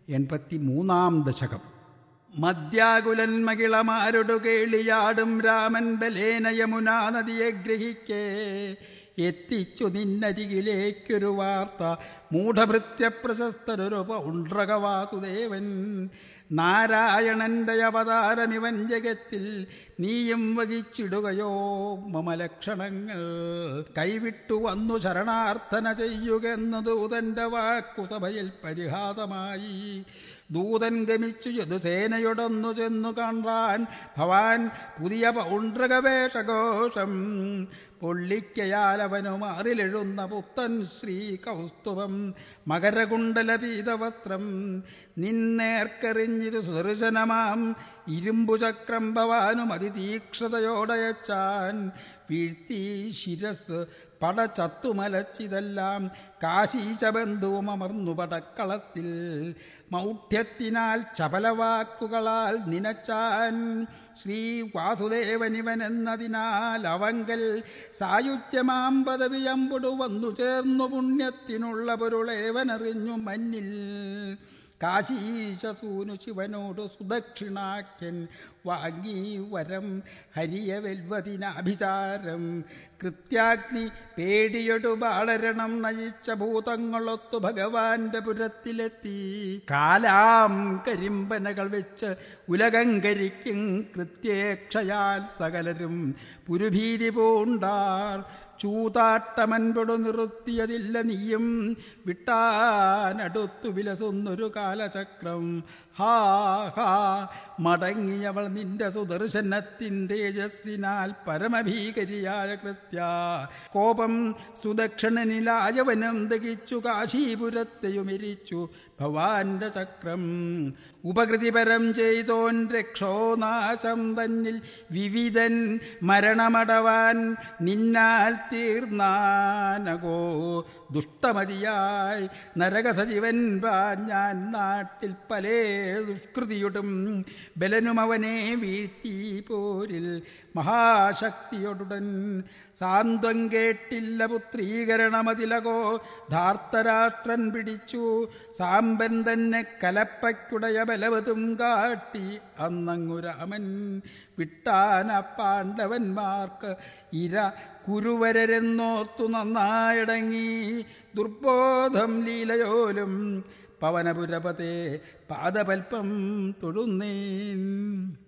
എൺപത്തി മൂന്നാം ദശകം മദ്യാകുലൻ മകിളമാരൊടു കേളിയാടും രാമൻ ബലേന യമുനാ നദിയെ ഗ്രഹിക്കേ എത്തിച്ചു നിന്നരികിലേക്കൊരു വാർത്ത മൂഢഭൃത്യ പ്രശസ്തരൊരു പൗണ്ട്രക വാസുദേവൻ നാരായണന്റെ അവതാരമിവൻ ജഗത്തിൽ നീയും വഹിച്ചിടുകയോ മമ ലക്ഷണങ്ങൾ കൈവിട്ടു വന്നു ശരണാർത്ഥന ചെയ്യുകെന്ന് ദൂതന്റെ വാക്കു സഭയിൽ പരിഹാസമായി ദൂതൻ ഗമിച്ചു യദുസേനയോടൊന്നു ചെന്നു കാണാൻ ഭവാൻ പുതിയ പൗണ്ട്രകവേഷഘോഷം പൊള്ളിക്കയാൽ അവനു മാറിലെഴുന്ന പുത്തൻ ശ്രീ കൗസ്തുഭം മകരകുണ്ടല പീതവസ്ത്രം നിന്നേർക്കെറിഞ്ഞിരു സുദർശനമാം ഇരുമ്പുചക്രം ഭവാനും അതിതീക്ഷതയോടയച്ചാൻ വീഴ്ത്തി ശിരസ് പട ചത്തുമലച്ചിതെല്ലാം കാശീചബന്ധുവും അമർന്നു പടക്കളത്തിൽ മൗഢ്യത്തിനാൽ ചപലവാക്കുകളാൽ നിനച്ചാൻ ശ്രീ വാസുദേവനിവൻ എന്നതിനാൽ അവങ്കൽ സായുജ്യമാം പദവിയമ്പുടു വന്നു ചേർന്നു പുണ്യത്തിനുള്ള പൊരുളേവനറിഞ്ഞു മഞ്ഞിൽ കാശീശസൂനു ശിവനോട് സുദക്ഷിണാഖ്യൻ വാങ്ങി വരം ഹരിയ വെൽവതിനാഭിചാരം കൃത്യാഗ്നി പേടിയൊടു ബാളരണം നയിച്ച ഭൂതങ്ങളൊത്തു ഭഗവാന്റെ പുരത്തിലെത്തി കാലാം കരിമ്പനകൾ വെച്ച് ഉലകം കരിക്കും കൃത്യേക്ഷയാൽ സകലരും പുരുഭീതി പൂണ്ടാർ ചൂതാട്ടമൻപൊടു നിർത്തിയതില്ല നീയും വിട്ടാനടുത്തു വിലസുന്നൊരു കാലചക്രം ഹാ ഹാ മടങ്ങിയവൾ നിന്റെ സുദർശനത്തിൻ തേജസ്സിനാൽ പരമഭീകരിയായ കൃത്യ കോപം സുദക്ഷണനിലായവനം ദഹിച്ചു കാശീപുരത്തെയുമിരിച്ചു ഭവാന്റെ ചക്രം ഉപകൃതിപരം ചെയ്തോൻ രക്ഷോനാശം തന്നിൽ വിവിധൻ മരണമടവാൻ നിന്നാൽ തീർന്നാനകോ ദുഷ്ടമതിയായി നരകസജീവൻ ഞാൻ നാട്ടിൽ പലേ ദുഷ്കൃതിയൊടും ബലനും അവനെ വീഴ്ത്തി പോരിൽ മഹാശക്തിയൊടുടൻ സാന്ത്വം കേട്ടില്ല പുത്രീകരണമതിലകോ ധാർത്തരാഷ്ട്രൻ പിടിച്ചു സാമ്പൻ തന്നെ കലപ്പയ്ക്കുടയ ബലവതും കാട്ടി അന്നങ്ങു രാമൻ വിട്ടാന പാണ്ഡവന്മാർക്ക് ഇര കുരുവരരെന്നോർത്തു നന്നായടങ്ങി ദുർബോധം ലീലയോലും പവനപുരപതേ പാദപൽപ്പം തൊഴുന്നേൻ